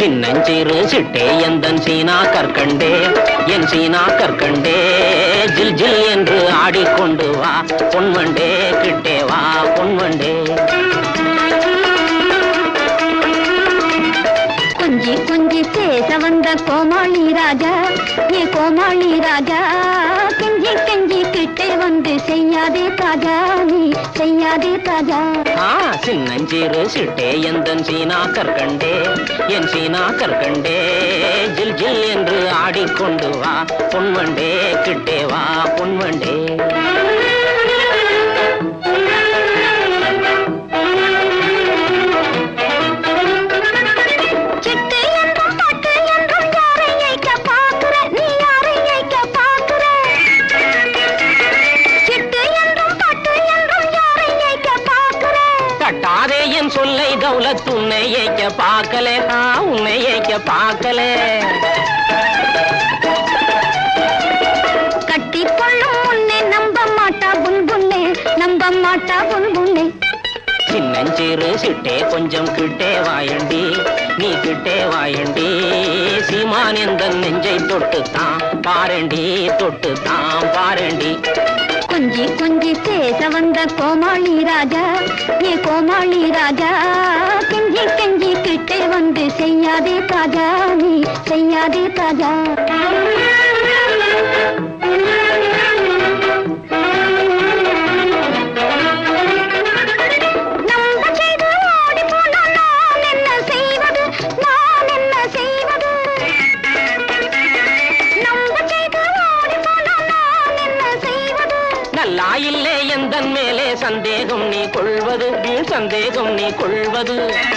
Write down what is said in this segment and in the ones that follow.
சின்னஞ்சிறு சிட்டே எந்தன் சீனா கற்கண்டே என் சீனா கற்கண்டே ஜில் ஜில் என்று ஆடிக்கொண்டு வா பொன்வண்டே கிட்டே வா பொன்வண்டே கொஞ்சி கொஞ்சி பேச வந்த கோமாளி ராஜா ஏ கோமாளி ராஜா கெஞ்சி கெஞ்சி கிட்டே வந்து செய்யாதே தாஜா நீ செய்யாதே தாஜா ஆ சின்னஞ்சிறு சிட்டே எந்தன் சீனா கற்கண்டே என் சீனா கற்கண்டே ஜில் ஜில் என்று ஆடிக்கொண்டு வா பொன்வண்டே கிட்டே வா பொன்வண்டே சிட்டு என்றும் பட்டு என்றும் யாரை ஏய்க்க பாக்குற நீ யாரை ஏய்க்க பாக்குற சிட்டு என்றும் பட்டு என்றும் யாரை ஏய்க்க பாக்குற தட்டாதே என் சொல்லை தௌலத் உன்னை ஏய்க்க பார்க்கலே ஆ உன்னை ஏய்க்க பார்க்கலே கட்டிக்கொள்ளும் முன்னே நம்ப மாட்டா புன்புண்ணே நம்ப மாட்டா புன்புண்ணே சின்னஞ்சிறு சிட்டே கொஞ்சம் கிட்டே வாயண்டி நீ கிட்டே வாயண்டி சீமான் எந்த நெஞ்சை தொட்டுத்தான் பாரண்டி தொட்டுத்தான் பாரண்டி கொஞ்சி கொஞ்சி பேச வந்த கோமாளி ராஜா ஏ கோமாளி ராஜா கெஞ்சி கெஞ்சி கிட்டே வந்து செய்யாதே தாஜா நீ செய்யாதே தாஜா நம்ப செய்து ஓடி போனால் நான் என்ன செய்வது நான் என்ன செய்வது நம்ப செய்து ஓடி போனால் நான் என்ன செய்வது நல்லா இல்லே எந்தன் மேலே சந்தேகம் நீ கொள்வது வீண் சந்தேகம் நீ கொள்வது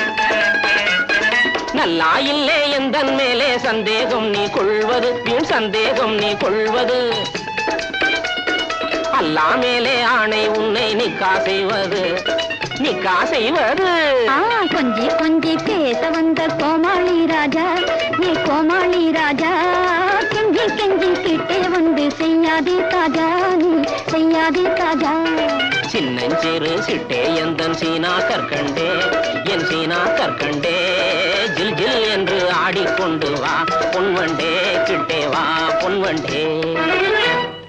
நல்லா இல்லே எந்தன் மேலே சந்தேகம் நீ கொள்வது வீண் சந்தேகம் நீ கொள்வது அல்லா மேலே ஆணை உன்னை நிக்கா செய்வது நிக்கா செய்வது ஆ கொஞ்சி கொஞ்சி பேச வந்த கோமாளி ராஜா நீ கோமாளி ராஜா கெஞ்சி கெஞ்சி கிட்டே வந்து செய்யாதே தாஜா நீ செய்யாதே தாஜா சின்னஞ்சிறு சிட்டே எந்தன் சீனா கற்கண்டே என் சீனா கற்கண்டே ஜில் ஜில் என்று ஆடிக்கொண்டு வா பொன்வண்டே கிட்டே வா பொன்வண்டே